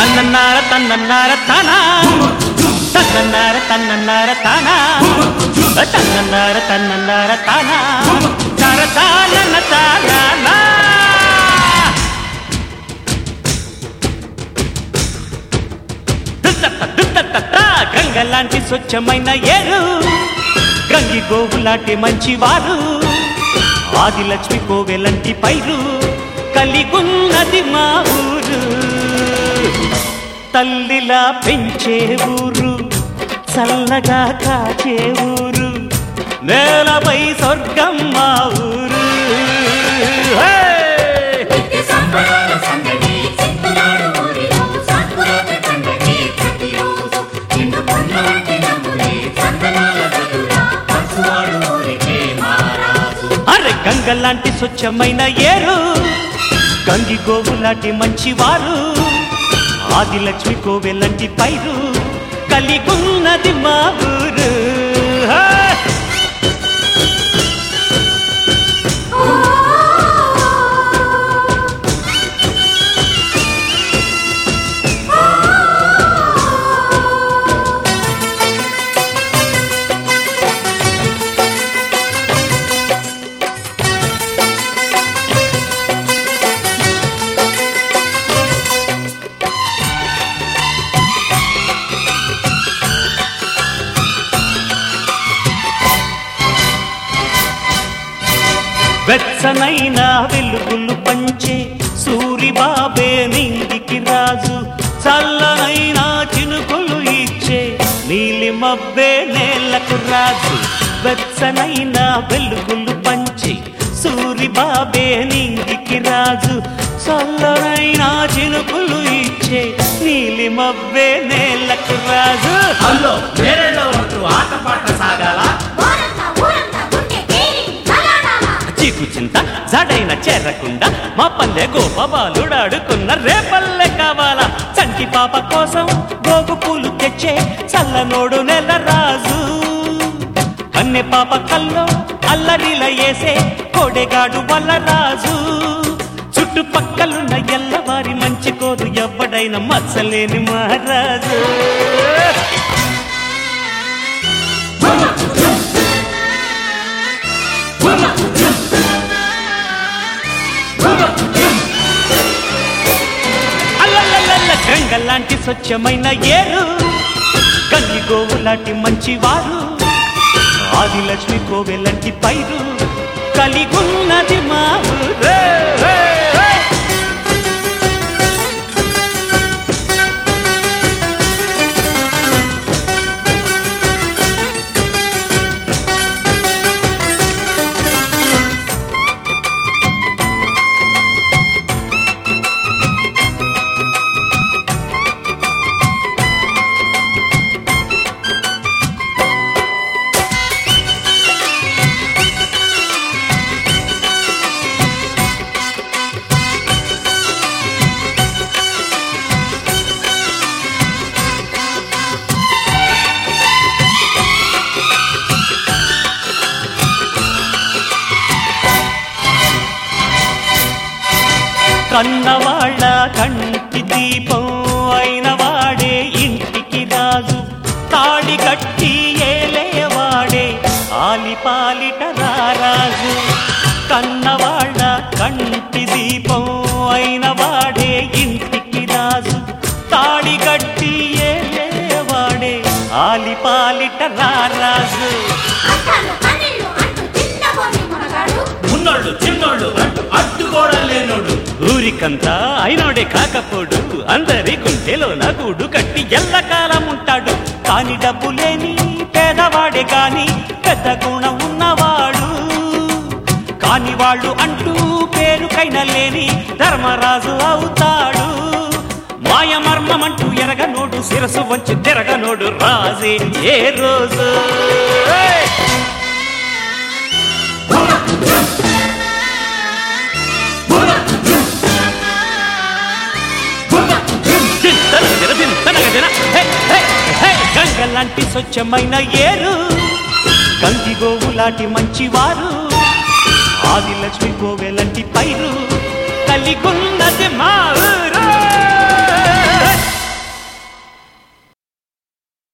తన్నన్నార తన్నన్నార తానా తన్నన్నార తన్నన్నార తానా తన్నన్నార తన్నన్నార తానా తర తానన్న తానా గంగలాంటి స్వచ్ఛమైన ఏరు గంగి గోవులాంటి మంచివారు ఆదిలక్ష్మి కోవెలంటి పైరు కలిగున్నది మా ఊరు తల్లిలా పెంచే ఊరు చల్లగా కాచే ఊరు నేలపై స్వర్గం మా ఊరు హే! నిత్య సంబరాల సందడి చిత్తనాడు ఊరిలో సంకురాత్రి పండగే ప్రతిరోజు నిండు పొన్న వంటి నవ్వులే చందనాల వెలుగులా పసువాడు ఊరికే మారాజు అరే గంగలాంటి స్వచ్ఛమైన ఏరు గంగి గోవులాంటి మంచివారు ఆదిలక్ష్మి కోవెలంటి పైరు కలిగున్నది మా ఊరు హే! వెచ్చనైన వెలుగులు పంచే సూరిబాబే నింగికి రాజు చల్లనైన చినుకులు ఇచ్చే నీలి మబ్బే నేలకు రాజు వెచ్చనైన వెలుగులు పంచే సూరిబాబే నింగికి రాజు చల్లనైన చినుకులు ఇచ్చే నీలి మబ్బే నేలకు రాజు హలో నేరేలో ఉంటూ ఆటపాట సాగాల ఊరంతా ఊరంతా ఉంటే కేరి నలాడాలా చీకు చింత జడైన చేరకుండా మా పల్లె గోపబాలుడాడుకున్న రేపల్లె కావాలా చంటి పాప కోసం గోగు పూలు తెచ్చే చల్లనోడు నెల రాజు కన్నె పాప కల్లో అల్లరిల వేసే కోడెగాడు వల్ల రాజు చుట్టుపక్కలున్న ఎల్లవారి మంచి కోరు ఎవ్వడైన మచ్చలేని మహారాజు అల్లల్లల్ల గంగలాంటి స్వచ్ఛమైన ఏరు గంగి గోవులాంటి మంచివారు ఆదిలక్ష్మి కోవెలంటి పైరు కలిగున్నది మా ఊరే. కన్నవాళ్ళ కంటి దీపం అయిన వాడే ఇంటికి రాజు తాడి కట్టి ఏలేవాడే ఆలిపాలిట రారాజు కన్నవాళ్ళ కంటి దీపం అయిన వాడే ఇంటికి రాజు తాడి కట్టి ఏలేవాడే ఆలిపాలిట రారాజు అట్టాలు అనిళ్ళు అంటూ చిన్నబోని మునగాడు ఉన్నోళ్ళు చిన్నోళ్ళు అంటూ అడ్డుకోవడం లేనోడు ఊరికంతా అయినోడే కాకపోడు అందరి గుండెలో నగుడు కట్టి ఎల్లకాలం ఉంటాడు కాని డబ్బు లేని పేదవాడే కాని పెద్ద గుణం ఉన్నవాడు కాని వాళ్ళు అంటూ పేరుకైన లేని ధర్మరాజు అవుతాడు మాయ మర్మమంటూ ఎరగనోడు శిరసు వంచి తిరగనోడు రాజే ఏ రోజు ఏయ్! చింతనగజన చింతనగజన హే, హే, హే, గంగలాంటి స్వచ్ఛమైన ఏరు గంగి గోవులాంటి మంచివారు ఆదిలక్ష్మి కోవెలంటి పైరు కలిగున్న